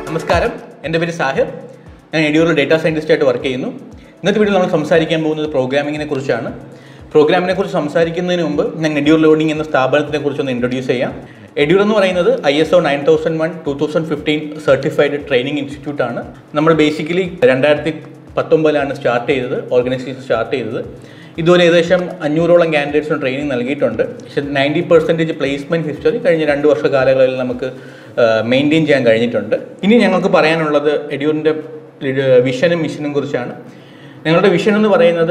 നമസ്കാരം എൻ്റെ പേര് സാഹിർ ഞാൻ എഡിയൂറിൽ ഡേറ്റാ സയൻറ്റിസ്റ്റ് ആയിട്ട് വർക്ക് ചെയ്യുന്നു ഇന്നത്തെ വീഡിയോ നമ്മൾ സംസാരിക്കാൻ പോകുന്നത് പ്രോഗ്രാമിങ്ങിനെ കുറിച്ചാണ് പ്രോഗ്രാമിനെ കുറിച്ച് സംസാരിക്കുന്നതിന് മുമ്പ് ഞാൻ എഡ്യൂർ ലോഡിംഗ് എന്ന സ്ഥാപനത്തിനെ കുറിച്ച് ഒന്ന് ഇൻട്രൊഡ്യൂസ് ചെയ്യാം എഡ്യൂർ എന്ന് പറയുന്നത് I S O nine thousand one two thousand fifteen certified training institute ആണ് നമ്മൾ ബേസിക്കലി രണ്ടായിരത്തി പത്തൊമ്പതിലാണ് സ്റ്റാർട്ട് ചെയ്തത് ഓർഗനൈസേഷൻ സ്റ്റാർട്ട് ചെയ്തത് ഇതുവരെ ഏകദേശം അഞ്ഞൂറോളം ക്യാൻഡിഡേറ്റ്സിന് ട്രെയിനിങ് നൽകിയിട്ടുണ്ട് പക്ഷേ നയൻറ്റി പെർസെൻറ്റേജ് പ്ലേസ്മെൻറ്റ് ഹിസ്റ്ററി കഴിഞ്ഞ രണ്ട് വർഷ കാലങ്ങളിൽ നമുക്ക് മെയിൻറ്റെയിൻ ചെയ്യാൻ കഴിഞ്ഞിട്ടുണ്ട് ഇനി ഞങ്ങൾക്ക് പറയാനുള്ളത് എഡ്യൂറിൻ്റെ വിഷനും മിഷനും കുറിച്ചാണ് ഞങ്ങളുടെ വിഷൻ എന്ന് പറയുന്നത്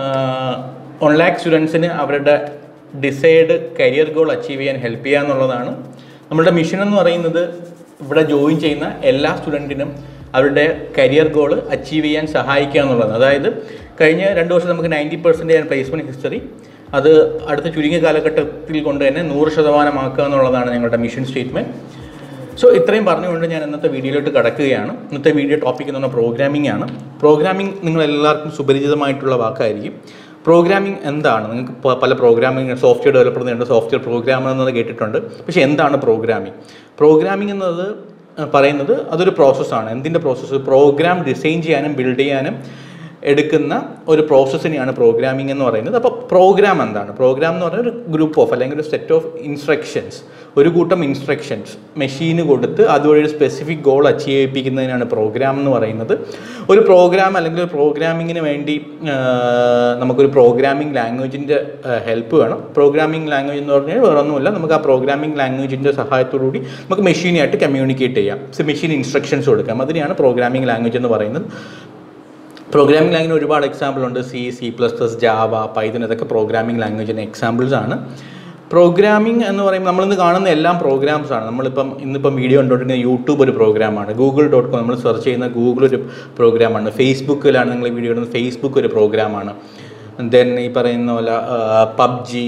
വൺ ലാക്ക് സ്റ്റുഡൻസിന് അവരുടെ ഡിസൈഡ് കരിയർ ഗോൾ അച്ചീവ് ചെയ്യാൻ ഹെൽപ്പ് ചെയ്യുക എന്നുള്ളതാണ് നമ്മളുടെ മിഷൻ എന്ന് പറയുന്നത് ഇവിടെ ജോയിൻ ചെയ്യുന്ന എല്ലാ സ്റ്റുഡൻറ്റിനും അവരുടെ കരിയർ ഗോൾ അച്ചീവ് ചെയ്യാൻ സഹായിക്കുക എന്നുള്ളതാണ് അതായത് കഴിഞ്ഞ രണ്ട് വർഷം നമുക്ക് നയൻറ്റി പെർസെൻറ്റേജ് പ്ലേസ്മെൻറ്റ് ഹിസ്റ്ററി അത് അടുത്ത ചുരുങ്ങിയ കാലഘട്ടത്തിൽ കൊണ്ട് തന്നെ നൂറ് ശതമാനമാക്കുക എന്നുള്ളതാണ് ഞങ്ങളുടെ മിഷൻ സ്റ്റേറ്റ്മെൻറ്റ് സോ ഇത്രയും പറഞ്ഞുകൊണ്ട് ഞാൻ ഇന്നത്തെ വീഡിയോയിലോട്ട് കടക്കുകയാണ് ഇന്നത്തെ വീഡിയോ ടോപ്പിക് എന്ന് പറഞ്ഞാൽ പ്രോഗ്രാമിംഗ് ആണ് പ്രോഗ്രാമിംഗ് നിങ്ങൾ എല്ലാവർക്കും സുപരിചിതമായിട്ടുള്ള വാക്കായിരിക്കും പ്രോഗ്രാമിംഗ് എന്താണ് നിങ്ങൾക്ക് പ- പല പ്രോഗ്രാമിംഗ് സോഫ്റ്റ്വെയർ ഡെവലപ്പർ ഉണ്ട് സോഫ്റ്റ്വെയർ പ്രോഗ്രാമർ എന്നത് കേട്ടിട്ടുണ്ട് പക്ഷേ എന്താണ് പ്രോഗ്രാമിംഗ് പ്രോഗ്രാമിംഗ് എന്നത് അഹ്, പറയുന്നത് അതൊരു പ്രോസസ്സാണ് എന്തിൻ്റെ പ്രോസസ്സ് പ്രോഗ്രാം ഡിസൈൻ ചെയ്യാനും ബിൽഡ് ചെയ്യാനും എടുക്കുന്ന ഒരു പ്രോസസ്സിനെയാണ് പ്രോഗ്രാമിംഗ് എന്ന് പറയുന്നത് അപ്പോൾ പ്രോഗ്രാം എന്താണ് പ്രോഗ്രാം എന്ന് പറഞ്ഞാൽ ഒരു ഗ്രൂപ്പ് ഓഫ് അല്ലെങ്കിൽ ഒരു സെറ്റ് ഓഫ് ഇൻസ്ട്രക്ഷൻസ് ഒരു കൂട്ടം ഇൻസ്ട്രക്ഷൻസ് മെഷീന് കൊടുത്ത് അതുവഴി ഒരു സ്പെസിഫിക് ഗോൾ അച്ചീവ് ചെയ്യിപ്പിക്കുന്നതിനാണ് പ്രോഗ്രാം എന്ന് പറയുന്നത് ഒരു പ്രോഗ്രാം അല്ലെങ്കിൽ ഒരു പ്രോഗ്രാമിങ്ങിന് വേണ്ടി ആ, നമുക്കൊരു പ്രോഗ്രാമിംഗ് ലാംഗ്വേജിൻ്റെ ഹെൽപ്പ് വേണം പ്രോഗ്രാമിംഗ് ലാംഗ്വേജ് എന്ന് പറഞ്ഞാൽ വേറൊന്നുമില്ല നമുക്ക് ആ പ്രോഗ്രാമിംഗ് ലാംഗ്വേജിൻ്റെ സഹായത്തോടുകൂടി നമുക്ക് മെഷീനായിട്ട് കമ്മ്യൂണിക്കേറ്റ് ചെയ്യാം മെഷീൻ ഇൻസ്ട്രക്ഷൻസ് കൊടുക്കാം അതിനെയാണ് പ്രോഗ്രാമിംഗ് ലാംഗ്വേജ് എന്ന് പറയുന്നത് പ്രോഗ്രാമിംഗ് ലാംഗ്വേജ് ഒരുപാട് എക്സാമ്പിൾ ഉണ്ട് C C plus plus Java Python ഇതൊക്കെ പ്രോഗ്രാമിംഗ് ലാംഗ്വേജിൻ്റെ എക്സാമ്പിൾസ് ആണ് പ്രോഗ്രാമിംഗ് എന്ന് പറയുമ്പോൾ നമ്മളിന്ന് കാണുന്ന എല്ലാം പ്രോഗ്രാംസ് ആണ് നമ്മളിപ്പം ഇന്നിപ്പം വീഡിയോ കണ്ടുകൊണ്ടിരിക്കുന്ന യൂട്യൂബ് ഒരു പ്രോഗ്രാമാണ് ഗൂഗിൾ ഡോട്ട് കോം നമ്മൾ സെർച്ച് ചെയ്യുന്ന ഗൂഗിൾ ഒരു പ്രോഗ്രാമാണ് ഫേസ്ബുക്കിലാണ് നിങ്ങൾ ഈ വീഡിയോ ഇടുന്നത് ഫേസ്ബുക്ക് ഒരു പ്രോഗ്രാമാണ് ദെൻ ഈ പറയുന്ന പോലെ പബ്ജി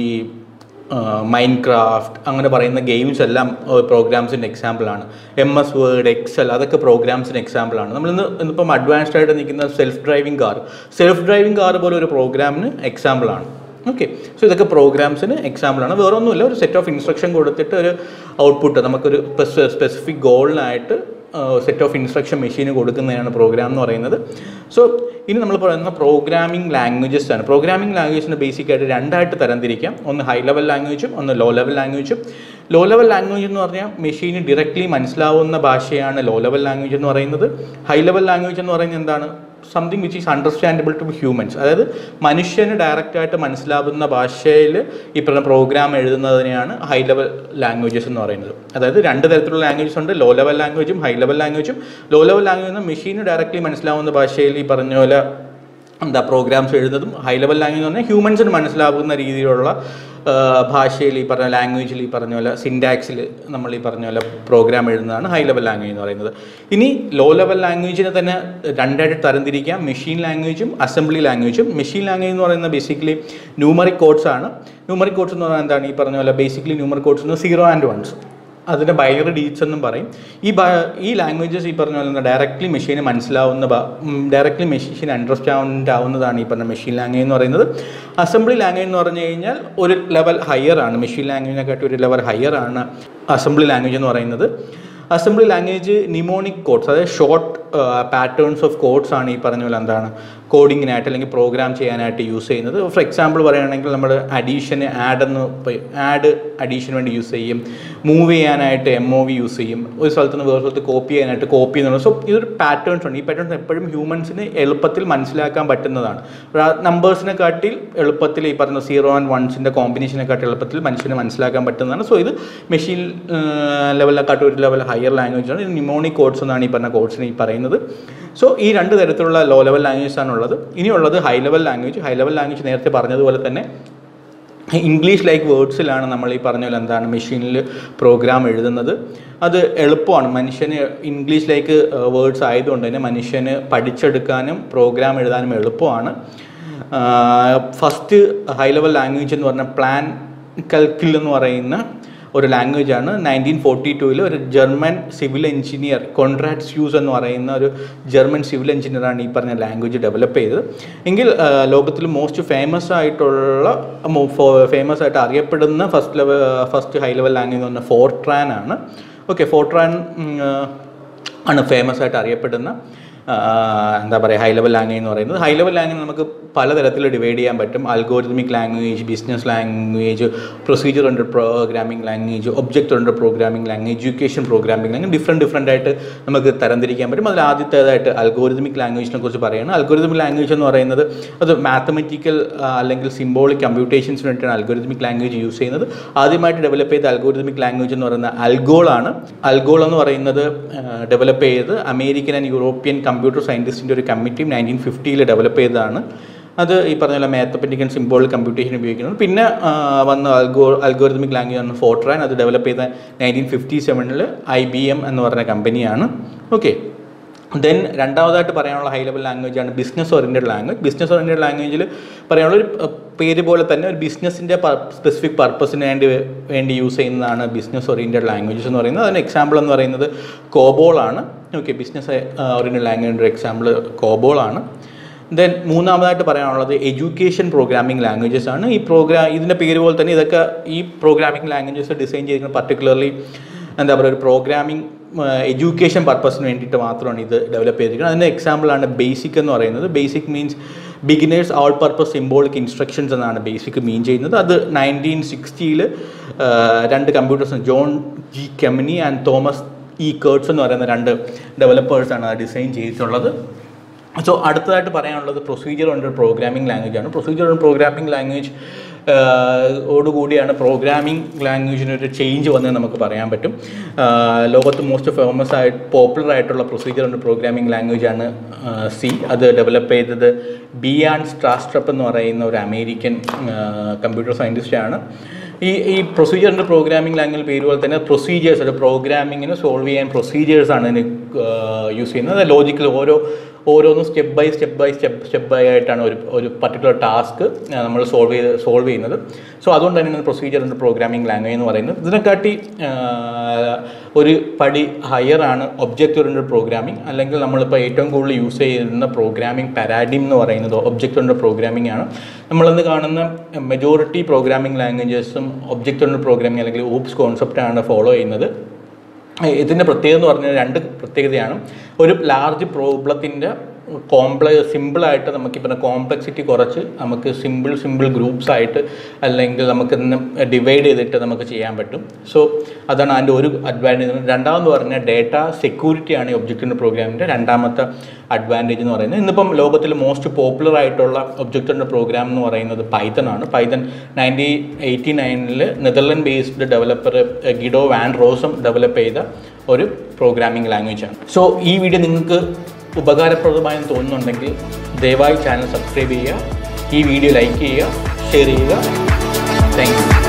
മൈൻഡ് ക്രാഫ്റ്റ് അങ്ങനെ പറയുന്ന ഗെയിംസ് എല്ലാം പ്രോഗ്രാംസിൻ്റെ എക്സാമ്പിളാണ് എം എസ് വേർഡ് എക്സൽ അതൊക്കെ പ്രോഗ്രാംസിൻ്റെ എക്സാമ്പിളാണ് നമ്മളിന്ന് ഇന്നിപ്പം അഡ്വാൻസ്ഡ് ആയിട്ട് നിൽക്കുന്ന self driving car self driving car പോലെ ഒരു പ്രോഗ്രാമിന് എക്സാമ്പിളാണ് ഓക്കെ സോ ഇതൊക്കെ പ്രോഗ്രാംസിന് എക്സാമ്പിളാണ് വേറെ ഒന്നുമില്ല ഒരു സെറ്റ് ഓഫ് ഇൻസ്ട്രക്ഷൻ കൊടുത്തിട്ട് ഒരു ഔട്ട്പുട്ട് നമുക്കൊരു സ്പെസിഫിക് ഗോളിനായിട്ട് സെറ്റ് ഓഫ് ഇൻസ്ട്രക്ഷൻ മെഷീന് കൊടുക്കുന്നതാണ് പ്രോഗ്രാം എന്ന് പറയുന്നത് സോ ഇനി നമ്മൾ പറയുന്ന പ്രോഗ്രാമിംഗ് ലാംഗ്വേജസ് ആണ് പ്രോഗ്രാമിംഗ് ലാംഗ്വേജിന് ബേസിക് ആയിട്ട് രണ്ടായിട്ട് തരംതിരിക്കാം ഒന്ന് ഹൈ ലെവൽ ലാംഗ്വേജും ഒന്ന് ലോ ലെവൽ ലാംഗ്വേജും ലോ ലെവൽ ലാംഗ്വേജ് എന്ന് പറഞ്ഞാൽ മെഷീന് ഡയറക്റ്റ്ലി മനസ്സിലാവുന്ന ഭാഷയാണ് ലോ ലെവൽ ലാംഗ്വേജ് എന്ന് പറയുന്നത് ഹൈ ലെവൽ ലാംഗ്വേജ് എന്ന് പറയുന്നത് എന്താണ് something which is understandable to humans അതായത് മനുഷ്യന് ഡയറക്റ്റായിട്ട് മനസ്സിലാവുന്ന ഭാഷയിൽ ഈ പറഞ്ഞ പ്രോഗ്രാം എഴുതുന്നതിനെയാണ് ഹൈ ലെവൽ ലാംഗ്വേജസ് എന്ന് പറയുന്നത് അതായത് രണ്ട് തരത്തിലുള്ള ലാംഗ്വേജസ് ഉണ്ട് ലോ ലെവൽ ലാംഗ്വേജും ഹൈ ലെവൽ ലാംഗ്വേജും ലോ ലെവൽ ലാംഗ്വേജ് എന്ന് മെഷീന് ഡയറക്റ്റ്ലി മനസ്സിലാവുന്ന ഭാഷയിൽ ഈ പറഞ്ഞ പോലെ എന്താ പ്രോഗ്രാംസ് എഴുതുന്നതും ഹൈ ലെവൽ ലാംഗ്വേജ് എന്ന് പറഞ്ഞാൽ ഹ്യൂമൻസിന് മനസ്സിലാവുന്ന രീതിയിലുള്ള ആ, ഭാഷയിൽ ഈ പറഞ്ഞ ലാംഗ്വേജിൽ ഈ പറഞ്ഞ പോലെ സിൻഡാക്സിൽ നമ്മൾ ഈ പറഞ്ഞ പോലെ പ്രോഗ്രാം എഴുതുന്നതാണ് ഹൈ ലെവൽ ലാംഗ്വേജ് എന്ന് പറയുന്നത് ഇനി ലോ ലെവൽ ലാംഗ്വേജിനെ തന്നെ രണ്ടായിട്ട് തരംതിരിക്കാം മെഷീൻ ലാംഗ്വേജും അസംബ്ലി ലാംഗ്വേജും മെഷീൻ ലാംഗ്വേജ് എന്ന് പറയുന്നത് ബേസിക്കലി ന്യൂമറിക് കോഡ്സ് ആണ് ന്യൂമറിക് കോഡ്സ് എന്ന് പറഞ്ഞാൽ എന്താണ് ഈ പറഞ്ഞ പോലെ ബേസിക്കലി ന്യൂമറിക് കോഡ്സ് എന്ന് സീറോ ആൻഡ് വൺസ് അതിൻ്റെ ബൈനറി ഡീറ്റ്സ് എന്നും പറയും ഈ ബ ഈ ലാംഗ്വേജസ് ഈ പറഞ്ഞ പോലെ ഡയറക്റ്റ്ലി മെഷീന് മനസ്സിലാവുന്ന ഡയറക്റ്റ്ലി മെഷീൻ അണ്ടർസ്റ്റാൻഡ് ആവുന്നതാണ് ഈ പറഞ്ഞ മെഷീൻ ലാംഗ്വേജ് എന്ന് പറയുന്നത് അസംബ്ലി ലാംഗ്വേജ് എന്ന് പറഞ്ഞു കഴിഞ്ഞാൽ ഒരു ലെവൽ ഹയർ ആണ് മെഷീൻ ലാംഗ്വേജിനെക്കാട്ടി ഒരു ലെവൽ ഹയർ ആണ് അസംബ്ലി ലാംഗ്വേജ് എന്ന് പറയുന്നത് അസംബ്ലി ലാംഗ്വേജ് നിമോണിക് കോഡ്സ് അതായത് ഷോർട്ട് പാറ്റേൺസ് ഓഫ് കോഡ്സ് ആണ് ഈ പറഞ്ഞ പോലെ എന്താണ് കോഡിങ്ങിനായിട്ട് അല്ലെങ്കിൽ പ്രോഗ്രാം ചെയ്യാനായിട്ട് യൂസ് ചെയ്യുന്നത് ഫോർ എക്സാമ്പിൾ പറയുകയാണെങ്കിൽ നമ്മൾ അഡീഷന് ആഡ് എന്ന് ആഡ് അഡീഷന് വേണ്ടി യൂസ് ചെയ്യും മൂവ് ചെയ്യാനായിട്ട് എം ഒ വി യൂസ് ചെയ്യും ഒരു സ്ഥലത്ത് നിന്ന് വേറെ സ്ഥലത്ത് കോപ്പി ചെയ്യാനായിട്ട് കോപ്പി എന്നുള്ളത് സോ ഇതൊരു പാറ്റേൺസ് ഉണ്ട് ഈ പാറ്റേൺസ് എപ്പോഴും ഹ്യൂമൻസിന് എളുപ്പത്തിൽ മനസ്സിലാക്കാൻ പറ്റുന്നതാണ് നമ്പേഴ്സിനെ കാട്ടിൽ എളുപ്പത്തിൽ ഈ പറഞ്ഞ സീറോ ആൻഡ് വൺസിൻ്റെ കോമ്പിനേഷനെ കാട്ടി എളുപ്പത്തിൽ മനുഷ്യന് മനസ്സിലാക്കാൻ പറ്റുന്നതാണ് സോ ഇത് മെഷീൻ ലെവലിനെക്കാട്ടും ഒരു ലെവൽ ഹയർ ലാംഗ്വേജ് ആണ് ഇത് നിമോണിക് കോഡ്സ് എന്നാണ് ഈ പറഞ്ഞ കോഡ്സിന് ഈ പറയുന്നത് സോ ഈ രണ്ട് തരത്തിലുള്ള ലോ ലെവൽ ലാംഗ്വേജസ് ആണുള്ളത് ഇനിയുള്ളത് high level language high level language നേരത്തെ പറഞ്ഞതുപോലെ തന്നെ ഇംഗ്ലീഷ് ലൈക്ക് വേർഡ്സിലാണ് നമ്മൾ ഈ പറഞ്ഞ പോലെ എന്താണ് മെഷീനിൽ പ്രോഗ്രാം എഴുതുന്നത് അത് എളുപ്പമാണ് മനുഷ്യന് ഇംഗ്ലീഷിലേക്ക് വേർഡ്സ് ആയതുകൊണ്ട് തന്നെ മനുഷ്യന് പഠിച്ചെടുക്കാനും പ്രോഗ്രാം എഴുതാനും എളുപ്പമാണ് ഫസ്റ്റ് ഹൈ ലെവൽ ലാംഗ്വേജ് എന്ന് പറഞ്ഞാൽ പ്ലാൻ കൽക്കിൽ എന്ന് പറയുന്ന ഒരു ലാംഗ്വേജാണ് നയൻറ്റീൻ ഫോർട്ടി ടൂവിൽ ഒരു German civil engineer Konrad Zuse എന്ന് പറയുന്ന ഒരു ജർമ്മൻ സിവിൽ എഞ്ചിനീയറാണ് ഈ പറഞ്ഞ ലാംഗ്വേജ് ഡെവലപ്പ് ചെയ്തത് എങ്കിൽ ആ, ലോകത്തിൽ മോസ്റ്റ് ഫേമസ് ആയിട്ടുള്ള ഫേമസ് ആയിട്ട് അറിയപ്പെടുന്ന first level first high level language എന്ന് പറഞ്ഞാൽ ഫോർട്രാൻ ആണ് ഓക്കെ ഫോർട്രാൻ ആണ് ഫേമസ് ആയിട്ട് അറിയപ്പെടുന്ന ആ, എന്താ പറയുക ഹൈ ലെവൽ ലാംഗ്വേജ് എന്ന് പറയുന്നത് ഹൈ ലെവൽ ലാംഗ്വേജ് നമുക്ക് പലതരത്തിൽ ഡിവൈഡ് ചെയ്യാൻ പറ്റും algorithmic language business language procedure ഉണ്ട് പ്രോഗ്രാമിംഗ് ലാംഗ്വേജ് ഒബ്ജക്റ്റ് ഉണ്ട് programming language education programming language different different ആയിട്ട് നമുക്ക് തരംതിരിക്കാൻ പറ്റും അതിൽ ആദ്യത്തേതായിട്ട് അൽഗോരിതമിക് ലാംഗ്വേജിനെ കുറിച്ച് പറയുകയാണ് അൽഗോരിതമിക് ലാംഗ്വേജ് എന്ന് പറയുന്നത് അത് മാത്തമെറ്റിക്കൽ അല്ലെങ്കിൽ സിംബോളിക് കമ്പ്യൂട്ടേഷൻസിന് വേണ്ടിയിട്ടാണ് അൽഗോരിതമിക് ലാംഗ്വേജ് യൂസ് ചെയ്യുന്നത് ആദ്യമായിട്ട് ഡെവലപ്പ് ചെയ്ത അൽഗോരിതമിക് ലാംഗ്വേജ് എന്ന് പറയുന്നത് അൽഗോളാണ് അൽഗോൾ എന്ന് പറയുന്നത് ഡെവലപ്പ് ചെയ്ത് അമേരിക്കൻ ആൻഡ് യൂറോപ്യൻ കമ്പ്യൂട്ടർ സയൻറ്റിസ്റ്റിൻ്റെ ഒരു കമ്മിറ്റി നയൻറ്റീൻ ഫിഫ്റ്റിയിൽ ഡെവലപ്പ് ചെയ്തതാണ് അത് ഈ പറഞ്ഞ പോലെ മാത്തമെറ്റിക് ആൻഡ് സിംബോൾ കമ്പ്യൂട്ടേഷൻ ഉപയോഗിക്കുന്നത് പിന്നെ ആ, വന്ന അൽഗോ അൽഗോറിതമിക് ലാംഗ്വേജ് ആണ് ഫോർട്രാൻ അത് ഡെവലപ്പ് ചെയ്ത നയൻറ്റീൻ ഫിഫ്റ്റി സെവനിൽ ഐ ബി എം എന്ന് പറഞ്ഞ കമ്പനിയാണ് ഓക്കെ ദെൻ രണ്ടാമതായിട്ട് പറയാനുള്ള ഹൈ ലെവൽ ലാംഗ്വേജ് ആണ് business oriented language business oriented ലാംഗ്വേജിൽ പറയാനുള്ള ഒരു അഹ്, പേര് പോലെ തന്നെ ഒരു ബിസിനസ്സിൻ്റെ സ്പെസിഫിക് പർപ്പസിന് വേണ്ടി വേണ്ടി യൂസ് ചെയ്യുന്നതാണ് ബിസിനസ് ഓറിയൻറ്റഡ് ലാംഗ്വേജസ് എന്ന് പറയുന്നത് അതിന് എക്സാമ്പിൾ എന്ന് പറയുന്നത് കോബോൾ ആണ് ഓക്കെ ബിസിനസ് ഓറിയൻറ്റഡ് ലാംഗ്വേജിൻ്റെ എക്സാമ്പിൾ കോബോൾ ആണ് ദെൻ മൂന്നാമതായിട്ട് പറയാനുള്ളത് എഡ്യൂക്കേഷൻ പ്രോഗ്രാമിംഗ് ലാംഗ്വേജസ് ആണ് ഈ പ്രോഗ്രാം ഇതിൻ്റെ പേര് പോലെ തന്നെ ഇതൊക്കെ ഈ പ്രോഗ്രാമിംഗ് ലാംഗ്വേജസ് ഡിസൈൻ ചെയ്തിരിക്കുന്നത് പർട്ടിക്കുലർലി എന്താ പറയുക ഒരു പ്രോഗ്രാമിംഗ് എഡ്യൂക്കേഷൻ പർപ്പസിന് വേണ്ടിയിട്ട് മാത്രമാണ് ഇത് ഡെവലപ്പ് ചെയ്തിരിക്കുന്നത് അതിൻ്റെ എക്സാമ്പിളാണ് ബേസിക് എന്ന് പറയുന്നത് BASIC means beginners all purpose symbolic instructions എന്നാണ് ബേസിക് മീൻ ചെയ്യുന്നത് അത് നയൻറ്റീൻ സിക്സ്റ്റിയിൽ രണ്ട് computers John G Kemeny and Thomas E Kurtz എന്ന് പറയുന്ന രണ്ട് ഡെവലപ്പേഴ്സാണ് അത് ഡിസൈൻ ചെയ്തിട്ടുള്ളത് സോ അടുത്തതായിട്ട് പറയാനുള്ളത് പ്രൊസീജിയർ ഉണ്ട് പ്രോഗ്രാമിംഗ് ലാംഗ്വേജ് ആണ് പ്രൊസീജിയർ ഉണ്ട് പ്രോഗ്രാമിംഗ് ലാംഗ്വേജ് ഓടുകൂടിയാണ് പ്രോഗ്രാമിംഗ് ലാംഗ്വേജിന് ഒരു ചേഞ്ച് വന്നത് നമുക്ക് പറയാൻ പറ്റും ആഹ് ലോകത്ത് മോസ്റ്റ് ഫേമസ് ആയിട്ട് പോപ്പുലർ ആയിട്ടുള്ള പ്രൊസീജിയർ ഉണ്ട് പ്രോഗ്രാമിംഗ് ലാംഗ്വേജ് ആണ് സി അത് ഡെവലപ്പ് ചെയ്തത് ബിയാൻ സ്ട്രാസ്ട്രപ്പ് എന്ന് പറയുന്ന ഒരു അമേരിക്കൻ കമ്പ്യൂട്ടർ സയൻറ്റിസ്റ്റ് ആണ് ഈ ഈ പ്രൊസീജിയറിൻ്റെ പ്രോഗ്രാമിംഗ് ലാംഗ്വേജ് പേര് പോലെ തന്നെ പ്രൊസീജിയേഴ്സ് ഒരു പ്രോഗ്രാമിങ്ങിന് സോൾവ് ചെയ്യാൻ പ്രൊസീജിയേഴ്സ് ആണ് ഇതിന് യൂസ് ചെയ്യുന്നത് ലോജിക്കൽ ഓരോ ഓരോന്നും step by step by step step by ആയിട്ടാണ് ഒരു ഒരു പർട്ടിക്കുലർ ടാസ്ക് നമ്മൾ സോൾവ് ചെയ്ത് സോൾവ് ചെയ്യുന്നത് സോ അതുകൊണ്ട് തന്നെയാണ് പ്രൊസീജിയറിൻ്റെ പ്രോഗ്രാമിംഗ് ലാംഗ്വേജ് എന്ന് പറയുന്നത് ഇതിനെക്കാട്ടി ആ, ഒരു പടി ഹയർ ആണ് ഒബ്ജക്റ്റ് ഓറിയൻറ്റഡ് പ്രോഗ്രാമിംഗ് അല്ലെങ്കിൽ നമ്മളിപ്പോൾ ഏറ്റവും കൂടുതൽ യൂസ് ചെയ്യുന്ന പ്രോഗ്രാമിംഗ് പാരാഡിം എന്ന് പറയുന്നത് ഒബ്ജക്റ്റ് ഓറിയൻറ്റഡ് പ്രോഗ്രാമിംഗ് ആണ് നമ്മളിന്ന് കാണുന്ന മെജോറിറ്റി പ്രോഗ്രാമിംഗ് ലാംഗ്വേജസും ഒബ്ജക്റ്റ് ഓറിയൻറ്റഡ് പ്രോഗ്രാമിംഗ് അല്ലെങ്കിൽ ഓപ്സ് കോൺസെപ്റ്റാണ് ഫോളോ ചെയ്യുന്നത് ഇതിൻ്റെ പ്രത്യേകത എന്ന് പറഞ്ഞാൽ രണ്ട് പ്രത്യേകതയാണ് ഒരു ലാർജ് പ്രോബ്ലത്തിൻ്റെ കോംപ്ല സിമ്പിളായിട്ട് നമുക്ക് ഇപ്പം കോംപ്ലക്സിറ്റി കുറച്ച് നമുക്ക് സിമ്പിൾ സിമ്പിൾ ഗ്രൂപ്പ്സ് ആയിട്ട് അല്ലെങ്കിൽ നമുക്ക് ഡിവൈഡ് ചെയ്തിട്ട് നമുക്ക് ചെയ്യാൻ പറ്റും സോ അതാണ് അതിൻ്റെ ഒരു അഡ്വാൻറ്റേജ് രണ്ടാമെന്ന് പറഞ്ഞാൽ ഡേറ്റ സെക്യൂരിറ്റിയാണ് ഈ ഒബ്ജക്റ്റിൻ്റെ പ്രോഗ്രാമിൻ്റെ രണ്ടാമത്തെ അഡ്വാൻറ്റേജ് എന്ന് പറയുന്നത് ഇന്നിപ്പം ലോകത്തിൽ മോസ്റ്റ് പോപ്പുലർ ആയിട്ടുള്ള ഒബ്ജക്റ്റിൻ്റെ പ്രോഗ്രാം എന്ന് പറയുന്നത് പൈത്തൺ ആണ് പൈത്തൺ നയൻറ്റീൻ എയ്റ്റി നയനിൽ Netherland based developer Guido van റോസും ഡെവലപ്പ് ചെയ്ത ഒരു പ്രോഗ്രാമിംഗ് ലാംഗ്വേജ് ആണ് സോ ഈ വീഡിയോ നിങ്ങൾക്ക് ഉപകാരപ്രദമായെന്ന് തോന്നുന്നുണ്ടെങ്കിൽ ദയവായി ചാനൽ സബ്സ്ക്രൈബ് ചെയ്യുക ഈ വീഡിയോ ലൈക്ക് ചെയ്യുക ഷെയർ ചെയ്യുക താങ്ക് യു